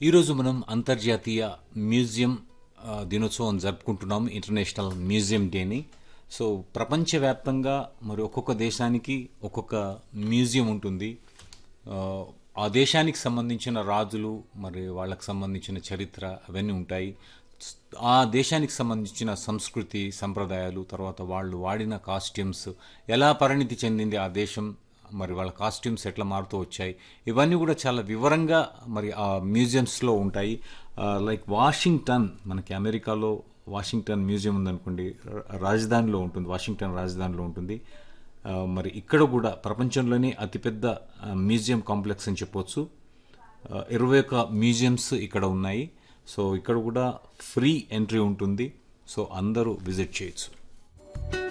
ఈరోజు మనం అంతర్జాతీయ మ్యూజియం ఆ, దినోత్సవం జరుపుకుంటున్నాం ఇంటర్నేషనల్ మ్యూజియం డేని సో ప్రపంచవ్యాప్తంగా మరి ఒక్కొక్క దేశానికి ఒక్కొక్క మ్యూజియం ఉంటుంది ఆ, ఆ దేశానికి సంబంధించిన రాజులు మరి వాళ్ళకి సంబంధించిన చరిత్ర అవన్నీ ఉంటాయి ఆ దేశానికి సంబంధించిన సంస్కృతి సంప్రదాయాలు తర్వాత వాళ్ళు వాడిన కాస్ట్యూమ్స్ ఎలా పరిణితి చెందింది ఆ దేశం మరి వాళ్ళ కాస్ట్యూమ్స్ ఎట్లా మారుతూ వచ్చాయి ఇవన్నీ కూడా చాలా వివరంగా మరి ఆ మ్యూజియంస్లో ఉంటాయి లైక్ వాషింగ్టన్ మనకి అమెరికాలో వాషింగ్టన్ మ్యూజియం ఉందనుకోండి రా- రాజధానిలో ఉంటుంది వాషింగ్టన్ రాజధానిలో ఉంటుంది ఆ, మరి ఇక్కడ కూడా ప్రపంచంలోనే అతిపెద్ద ఆ, మ్యూజియం కాంప్లెక్స్ అని చెప్పొచ్చు ఆ, ఇరవై ఒక్క మ్యూజియంస్ ఇక్కడ ఉన్నాయి సో ఇక్కడ కూడా ఫ్రీ ఎంట్రీ ఉంటుంది సో అందరూ విజిట్ చేయొచ్చు